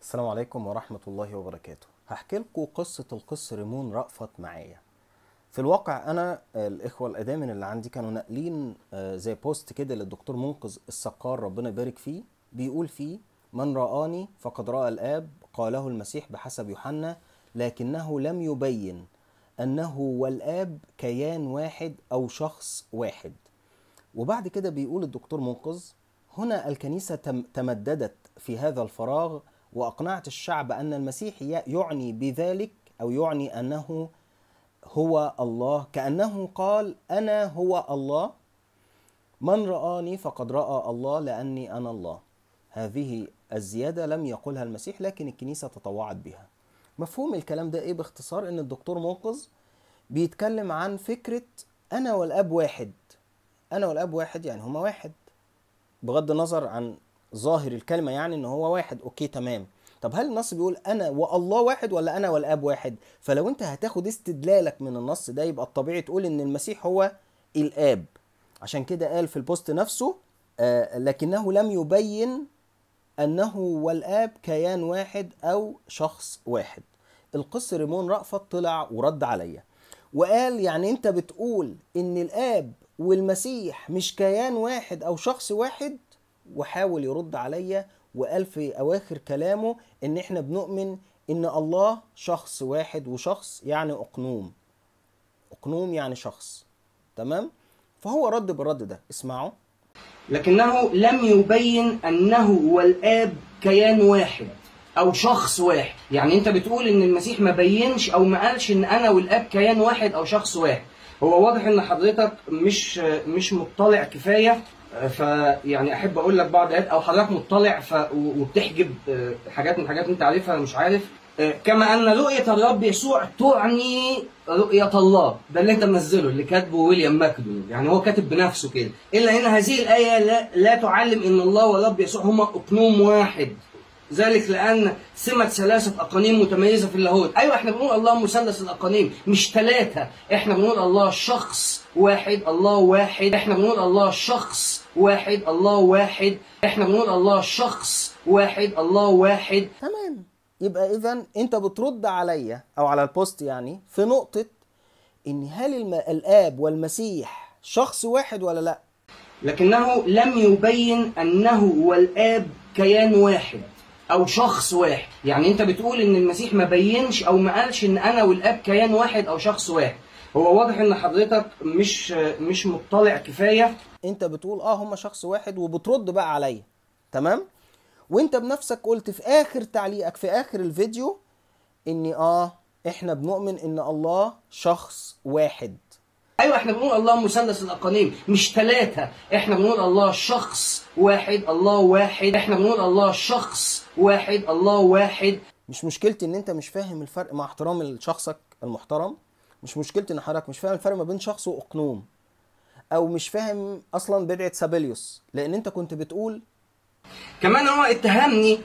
السلام عليكم ورحمة الله وبركاته هحكي لكم قصة القس ريمون رأفت معايا في الواقع أنا الإخوة الأدامن اللي عندي كانوا ناقلين آه، زي بوست كده للدكتور منقذ السقار ربنا يبارك فيه بيقول فيه من رآني فقد رأى الآب قاله المسيح بحسب يوحنا لكنه لم يبين أنه والآب كيان واحد أو شخص واحد وبعد كده بيقول الدكتور منقذ هنا الكنيسة تم- تمددت في هذا الفراغ وأقنعت الشعب أن المسيح ي- يعني بذلك أو يعني أنه هو الله كأنه قال أنا هو الله من رآني فقد رأى الله لأني أنا الله هذه الزيادة لم يقولها المسيح لكن الكنيسة تطوعت بها مفهوم الكلام ده إيه باختصار إن الدكتور منقذ بيتكلم عن فكرة أنا والأب واحد أنا والأب واحد يعني هما واحد بغض النظر عن ظاهر الكلمة يعني ان هو واحد اوكي تمام طب هل النص بيقول انا والله واحد ولا انا والاب واحد فلو انت هتاخد استدلالك من النص ده يبقى الطبيعي تقول ان المسيح هو الاب عشان كده قال في البوست نفسه آه لكنه لم يبين انه والاب كيان واحد او شخص واحد القس ريمون رأفت طلع ورد عليا وقال يعني انت بتقول ان الاب والمسيح مش كيان واحد او شخص واحد وحاول يرد عليا وقال في اواخر كلامه ان احنا بنؤمن ان الله شخص واحد وشخص يعني اقنوم اقنوم يعني شخص تمام فهو رد بالرد ده اسمعوا لكنه لم يبين انه والاب كيان واحد او شخص واحد يعني انت بتقول ان المسيح ما بينش او ما قالش ان انا والاب كيان واحد او شخص واحد هو واضح ان حضرتك مش مش مطلع كفايه فيعني احب اقول لك بعض الايات او حضرتك مطلع ف... وبتحجب حاجات من الحاجات اللي انت عارفها مش عارف كما ان رؤيه الرب يسوع تعني رؤيه الله ده اللي انت منزله اللي كاتبه ويليام ماكدون يعني هو كاتب بنفسه كده الا ان هذه الايه لا, لا تعلم ان الله والرب يسوع هما اقنوم واحد ذلك لان سمة ثلاثة أقانيم متميزة في اللاهوت، أيوة إحنا بنقول الله مثلث الأقانيم مش ثلاثة، إحنا بنقول الله شخص واحد، الله واحد، إحنا بنقول الله شخص واحد، الله واحد، إحنا بنقول الله شخص واحد، الله واحد، تمام يبقى اذا انت بترد عليا او على البوست يعني في نقطة ان هل الم... الاب والمسيح شخص واحد ولا لا لكنه لم يبين أنه والآب كيان واحد أو شخص واحد، يعني أنت بتقول إن المسيح ما بينش أو ما قالش إن أنا والآب كيان واحد أو شخص واحد. هو واضح إن حضرتك مش مش مطلع كفاية انت بتقول اه هما شخص واحد وبترد بقى عليا تمام وانت بنفسك قلت في اخر تعليقك في اخر الفيديو اني اه احنا بنؤمن ان الله شخص واحد ايوه احنا بنقول الله مثلث الاقانيم مش ثلاثه احنا بنقول الله شخص واحد الله واحد احنا بنقول الله شخص واحد الله واحد مش مشكلتي ان انت مش فاهم الفرق مع احترام لشخصك المحترم مش مشكلتي ان حضرتك مش فاهم الفرق ما بين شخص واقنوم او مش فاهم اصلا بدعة سابيليوس لان انت كنت بتقول كمان هو اتهمني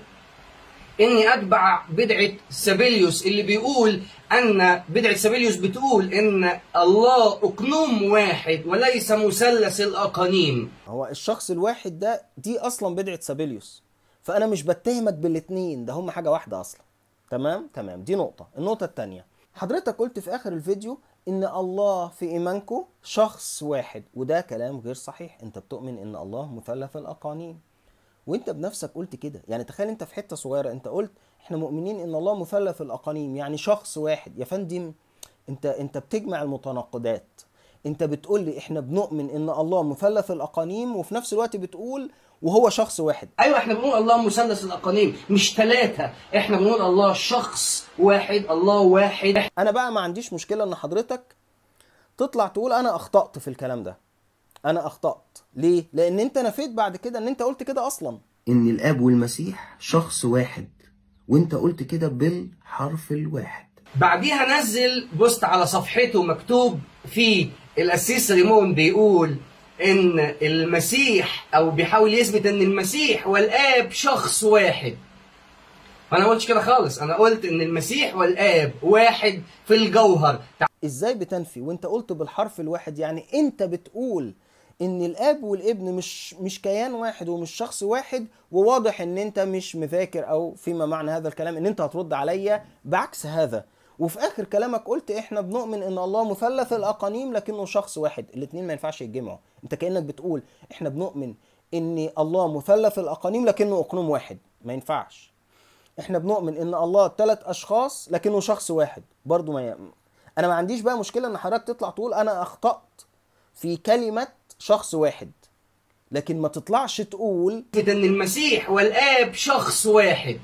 اني اتبع بدعه سابيليوس اللي بيقول ان بدعه سابيليوس بتقول ان الله اقنوم واحد وليس مثلث الاقانيم هو الشخص الواحد ده دي اصلا بدعة سابيليوس فانا مش بتهمك بالاتنين ده هم حاجة واحدة اصلا تمام تمام دي نقطة النقطة التانية حضرتك قلت في اخر الفيديو ان الله في ايمانكم شخص واحد وده كلام غير صحيح انت بتؤمن ان الله مثلث الاقانيم وانت بنفسك قلت كده يعني تخيل انت في حته صغيره انت قلت احنا مؤمنين ان الله مثلث الاقانيم يعني شخص واحد يا فندم انت انت بتجمع المتناقضات انت بتقول لي احنا بنؤمن ان الله مثلث الاقانيم وفي نفس الوقت بتقول وهو شخص واحد ايوه احنا بنقول الله مثلث الاقانيم مش ثلاثه احنا بنقول الله شخص واحد الله واحد انا بقى ما عنديش مشكله ان حضرتك تطلع تقول انا اخطات في الكلام ده انا اخطات ليه لان انت نفيت بعد كده ان انت قلت كده اصلا ان الاب والمسيح شخص واحد وانت قلت كده بالحرف الواحد بعديها نزل بوست على صفحته مكتوب فيه القسيس ريمون بيقول ان المسيح او بيحاول يثبت ان المسيح والاب شخص واحد فانا قلتش كده خالص انا قلت ان المسيح والاب واحد في الجوهر ازاي بتنفي وانت قلت بالحرف الواحد يعني انت بتقول ان الاب والابن مش مش كيان واحد ومش شخص واحد وواضح ان انت مش مذاكر او فيما معنى هذا الكلام ان انت هترد عليا بعكس هذا وفي اخر كلامك قلت احنا بنؤمن ان الله مثلث الاقانيم لكنه شخص واحد الاثنين ما ينفعش يتجمعوا انت كانك بتقول احنا بنؤمن ان الله مثلث الاقانيم لكنه اقنوم واحد ما ينفعش احنا بنؤمن ان الله ثلاث اشخاص لكنه شخص واحد برضو ما ي... انا ما عنديش بقى مشكله ان حضرتك تطلع تقول انا اخطات في كلمه شخص واحد لكن ما تطلعش تقول كده ان المسيح والاب شخص واحد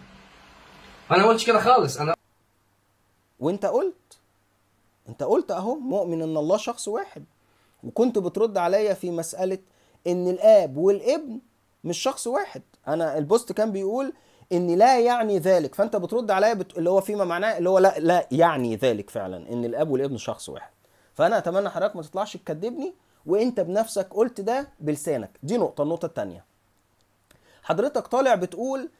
انا ما قلتش كده خالص انا وانت قلت انت قلت اهو مؤمن ان الله شخص واحد وكنت بترد عليا في مسألة ان الاب والابن مش شخص واحد انا البوست كان بيقول ان لا يعني ذلك فانت بترد عليا بت... اللي هو فيما معناه اللي هو لا لا يعني ذلك فعلا ان الاب والابن شخص واحد فانا اتمنى حضرتك ما تطلعش تكذبني وانت بنفسك قلت ده بلسانك دي نقطة النقطة التانية حضرتك طالع بتقول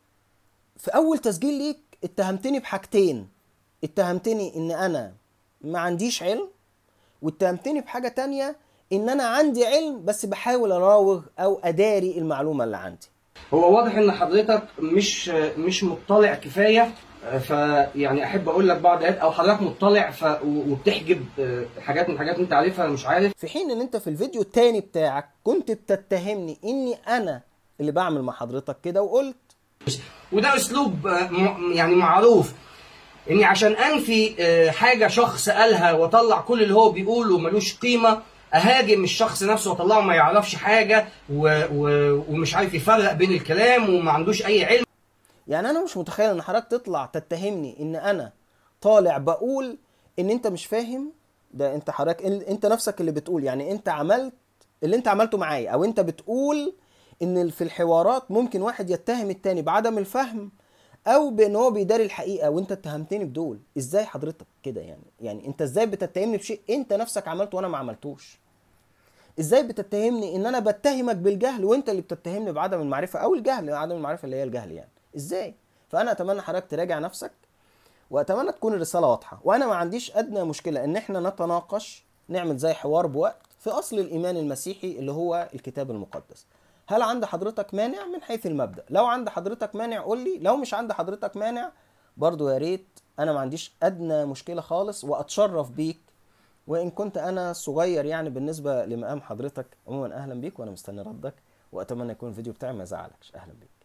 في اول تسجيل ليك اتهمتني بحاجتين اتهمتني ان انا ما عنديش علم واتهمتني بحاجة تانية ان انا عندي علم بس بحاول اراوغ او اداري المعلومة اللي عندي هو واضح ان حضرتك مش مش مطلع كفايه فيعني احب اقول لك بعض الآيات او حضرتك مطلع ف... وبتحجب حاجات من الحاجات انت عارفها مش عارف في حين ان انت في الفيديو التاني بتاعك كنت بتتهمني اني انا اللي بعمل مع حضرتك كده وقلت وده اسلوب م- يعني معروف اني عشان انفي آه، حاجه شخص قالها واطلع كل اللي هو بيقوله ملوش قيمه اهاجم الشخص نفسه واطلعه ما يعرفش حاجه و... و... ومش عارف يفرق بين الكلام وما عندوش اي علم يعني انا مش متخيل ان حضرتك تطلع تتهمني ان انا طالع بقول ان انت مش فاهم ده انت حضرتك انت نفسك اللي بتقول يعني انت عملت اللي انت عملته معايا او انت بتقول ان في الحوارات ممكن واحد يتهم التاني بعدم الفهم او بان هو بيداري الحقيقه وانت اتهمتني بدول ازاي حضرتك كده يعني يعني انت ازاي بتتهمني بشيء انت نفسك عملته وانا ما عملتوش ازاي بتتهمني ان انا بتهمك بالجهل وانت اللي بتتهمني بعدم المعرفه او الجهل عدم المعرفه اللي هي الجهل يعني ازاي فانا اتمنى حضرتك تراجع نفسك واتمنى تكون الرساله واضحه وانا ما عنديش ادنى مشكله ان احنا نتناقش نعمل زي حوار بوقت في اصل الايمان المسيحي اللي هو الكتاب المقدس هل عند حضرتك مانع من حيث المبدا لو عند حضرتك مانع قول لي لو مش عند حضرتك مانع برضو يا ريت انا ما عنديش ادنى مشكله خالص واتشرف بيك وان كنت انا صغير يعني بالنسبه لمقام حضرتك عموما اهلا بيك وانا مستني ردك واتمنى يكون الفيديو بتاعي ما يزعلكش اهلا بيك